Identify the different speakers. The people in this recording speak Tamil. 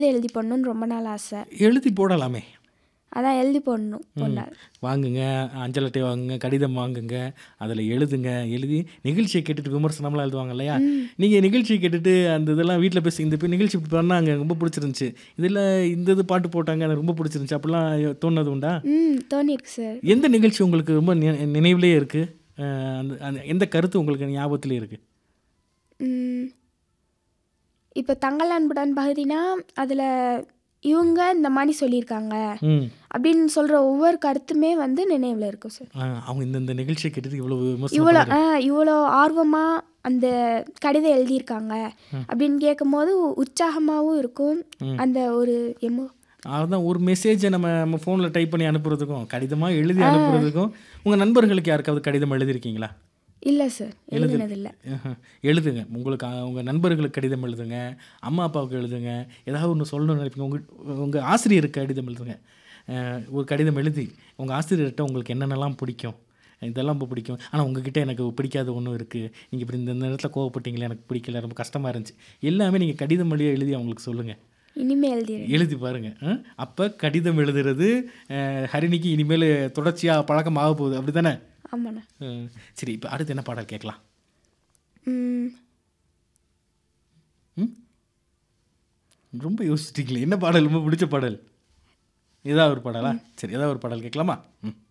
Speaker 1: எழுதி போடணும்னு ரொம்ப நாள் ஆசை
Speaker 2: எழுதி போடலாமே
Speaker 1: அதான் எழுதி போடணும் ஒரு நாள்
Speaker 2: வாங்குங்க அஞ்சல் அட்டை வாங்குங்க கடிதம் வாங்குங்க அதில் எழுதுங்க எழுதி நிகழ்ச்சியை கேட்டுட்டு விமர்சனம்லாம் எழுதுவாங்க இல்லையா நீங்கள் நிகழ்ச்சியை கேட்டுட்டு அந்த இதெல்லாம் வீட்டில் பேசி இந்த இப்போ நிகழ்ச்சி இப்படி பண்ணாங்க ரொம்ப பிடிச்சிருந்துச்சி இதில் இந்த இது பாட்டு போட்டாங்க எனக்கு ரொம்ப பிடிச்சிருந்துச்சி அப்படிலாம் தோணுது உண்டா
Speaker 1: ம் தோணியிருக்கு சார்
Speaker 2: எந்த நிகழ்ச்சி உங்களுக்கு ரொம்ப நி- நினைவிலே இருக்குது அந்த அந்த எந்த கருத்து உங்களுக்கு ஞாபகத்திலே இருக்குது
Speaker 1: ம், இப்போ தங்கள் அன்புடன் பகுதினா அதில் இவங்க இந்த மாதிரி சொல்லியிருக்காங்க
Speaker 2: ம்
Speaker 1: அப்படின்னு சொல்கிற ஒவ்வொரு கருத்துமே வந்து நினைவில் இருக்கும் சார்
Speaker 2: ஆ, அவங்க இந்த இந்த நிகழ்ச்சியை கேட்டுட்டு இவ்வளோ விமர்சனம்
Speaker 1: இவ்வளோ ஆ இவ்வளோ ஆர்வமாக அந்த கடிதம் எழுதியிருக்காங்க அப்படின்னு கேட்கும்போது உற்சாகமாகவும் இருக்கும் அந்த ஒரு எமோ
Speaker 2: அதுதான் ஒரு மெசேஜை நம்ம நம்ம ஃபோனில் டைப் பண்ணி அனுப்புறதுக்கும் கடிதமாக எழுதி அனுப்புறதுக்கும் உங்கள் நண்பர்களுக்கு யாருக்காவது கடிதம் எழுதியிருக்கீங்களா
Speaker 1: இல்லை சார் எழுதுனதில்லை
Speaker 2: ஆஹா. எழுதுங்க உங்களுக்கு அஹ், உங்கள் நண்பர்களுக்கு கடிதம் எழுதுங்க அம்மா அப்பாவுக்கு எழுதுங்க ஏதாவது ஒன்று சொல்லணும்னு நினைப்பீங்க உங்கள் உங்கள் ஆசிரியருக்கு கடிதம் எழுதுங்க அஹ், ஒரு கடிதம் எழுதி உங்கள் ஆசிரியர்கிட்ட உங்களுக்கு என்னென்னலாம் பிடிக்கும் இதெல்லாம் ரொம்ப பிடிக்கும் ஆனால் உங்ககிட்ட எனக்கு பிடிக்காத ஒன்றும் இருக்குது நீங்கள் இப்படி இந்த நேரத்தில் கோவப்பட்டீங்களே எனக்கு பிடிக்கல ரொம்ப கஷ்டமாக இருந்துச்சு எல்லாமே நீங்கள் கடிதம் வழியாக எழுதி அவங்களுக்கு சொல்லுங்கள்
Speaker 1: இனிமே எழுதிடுறேன்
Speaker 2: எழுதி பாருங்கள் அப்போ கடிதம் எழுதுறது அஹ், ஹரிணிக்கு இனிமேல் தொடர்ச்சியாக பழக்கம் ஆக போகுது அப்படி தானே
Speaker 1: ஆமாண்ணா
Speaker 2: சரி இப்போ அடுத்து என்ன பாடல் கேட்கலாம்
Speaker 1: ம்,
Speaker 2: ம் ரொம்ப யோசிச்சிட்டீங்களே என்ன பாடல் ரொம்ப பிடிச்ச பாடல் ஏதாவது ஒரு பாடலா சரி ஏதாவது ஒரு பாடல் கேட்கலாமா ம்